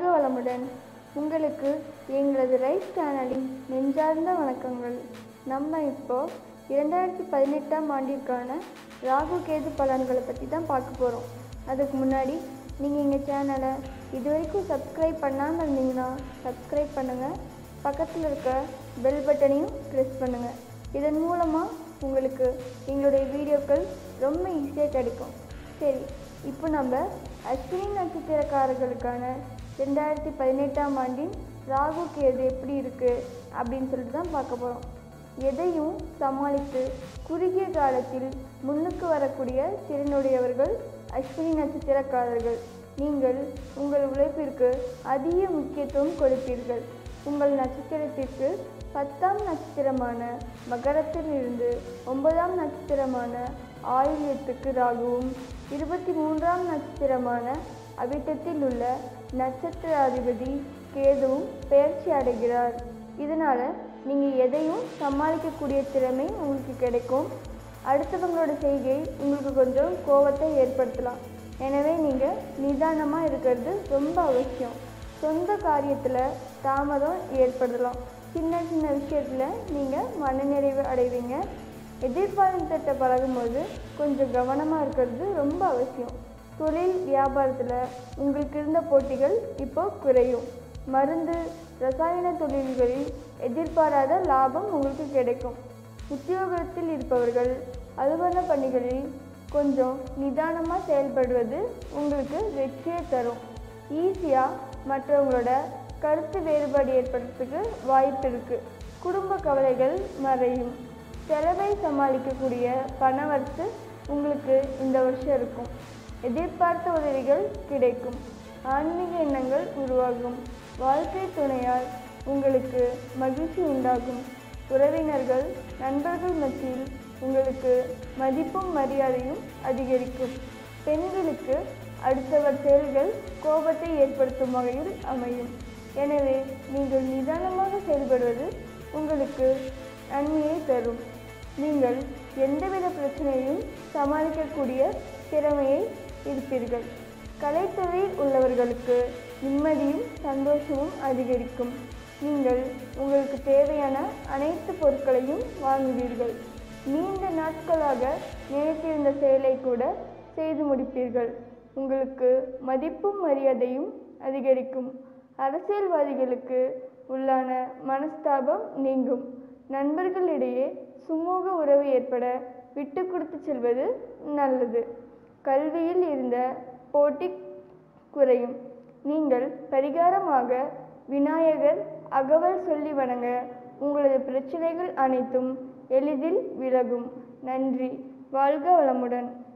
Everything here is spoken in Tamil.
வளமுடன் உங்களுக்கு எங்களது ரைஸ் சேனலின் நெஞ்சார்ந்த வணக்கங்கள் நம்ம இப்போ இரண்டாயிரத்தி பதினெட்டாம் ஆண்டிற்கான ராகு கேது பலன்களை பற்றி தான் பார்க்க போகிறோம் அதுக்கு முன்னாடி நீங்கள் எங்கள் சேனலை இது வரைக்கும் சப்ஸ்கிரைப் பண்ணாமல் இருந்தீங்கன்னா சப்ஸ்கிரைப் பண்ணுங்கள் பக்கத்தில் இருக்க பெல் பட்டனையும் ப்ரெஸ் பண்ணுங்கள் இதன் மூலமாக உங்களுக்கு எங்களுடைய வீடியோக்கள் ரொம்ப ஈஸியாக கிடைக்கும் சரி இப்போ நம்ம அஸ்வினி நட்சத்திரக்காரர்களுக்கான ரெண்டாயிரத்தி பதினெட்டாம் ஆண்டின் ராகு கேது எப்படி இருக்குது அப்படின்னு சொல்லிட்டு தான் பார்க்க போகிறோம் எதையும் சமாளித்து குறுகிய காலத்தில் முன்னுக்கு வரக்கூடிய திறனுடையவர்கள் அஸ்வினி நட்சத்திரக்காரர்கள் நீங்கள் உங்கள் உழைப்பிற்கு அதிக முக்கியத்துவம் கொடுப்பீர்கள் உங்கள் நட்சத்திரத்திற்கு பத்தாம் நட்சத்திரமான மகரத்தில் இருந்து ஒன்பதாம் நட்சத்திரமான ஆயில்யத்துக்கு ராகுவும் இருபத்தி மூன்றாம் நட்சத்திரமான அவிட்டத்தில் உள்ள நட்சத்திராதிபதி கேதுவும் பெயர்ச்சி அடைகிறார் இதனால் நீங்கள் எதையும் சமாளிக்கக்கூடிய திறமை உங்களுக்கு கிடைக்கும் அடுத்தவங்களோட செய்கை உங்களுக்கு கொஞ்சம் கோபத்தை ஏற்படுத்தலாம் எனவே நீங்கள் நிதானமாக இருக்கிறது ரொம்ப அவசியம் சொந்த காரியத்தில் தாமதம் ஏற்படலாம் சின்ன சின்ன விஷயத்தில் நீங்கள் மனநிறைவு அடைவீங்க எதிர்பார்த்த பழகும்போது கொஞ்சம் கவனமாக இருக்கிறது ரொம்ப அவசியம் தொழில் வியாபாரத்தில் உங்களுக்கு இருந்த போட்டிகள் இப்போ குறையும் மருந்து ரசாயன தொழில்களில் எதிர்பாராத லாபம் உங்களுக்கு கிடைக்கும் உத்தியோகத்தில் இருப்பவர்கள் அலுவலக பணிகளில் கொஞ்சம் நிதானமாக செயல்படுவது உங்களுக்கு வெற்றியை தரும் ஈஸியாக மற்றவங்களோட கருத்து வேறுபாடு ஏற்படுறதுக்கு வாய்ப்பு இருக்குது குடும்ப கவலைகள் மறையும் செலவை சமாளிக்கக்கூடிய பணவரத்து உங்களுக்கு இந்த வருஷம் இருக்கும் எதிர்பார்த்த உதவிகள் கிடைக்கும் ஆன்மீக எண்ணங்கள் உருவாகும் வாழ்க்கை துணையால் உங்களுக்கு மகிழ்ச்சி உண்டாகும் உறவினர்கள் நண்பர்கள் மத்தியில் உங்களுக்கு மதிப்பும் மரியாதையும் அதிகரிக்கும் பெண்களுக்கு அடுத்தவர் செயல்கள் கோபத்தை ஏற்படுத்தும் வகையில் அமையும் எனவே நீங்கள் நிதானமாக செயல்படுவது உங்களுக்கு நன்மையை தரும் நீங்கள் எந்தவித பிரச்சனையும் சமாளிக்கக்கூடிய திறமையை இருப்பீர்கள் கலைத்துறையில் உள்ளவர்களுக்கு நிம்மதியும் சந்தோஷமும் அதிகரிக்கும் நீங்கள் உங்களுக்கு தேவையான அனைத்து பொருட்களையும் வாங்குவீர்கள் நீண்ட நாட்களாக நினைத்திருந்த செயலை கூட செய்து முடிப்பீர்கள் உங்களுக்கு மதிப்பும் மரியாதையும் அதிகரிக்கும் அரசியல்வாதிகளுக்கு உள்ளான மனஸ்தாபம் நீங்கும் நண்பர்களிடையே சுமூக உறவு ஏற்பட விட்டு கொடுத்து செல்வது நல்லது கல்வியில் இருந்த போட்டி குறையும் நீங்கள் பரிகாரமாக விநாயகர் அகவல் சொல்லி வணங்க உங்களது பிரச்சனைகள் அனைத்தும் எளிதில் விலகும் நன்றி வாழ்க வளமுடன்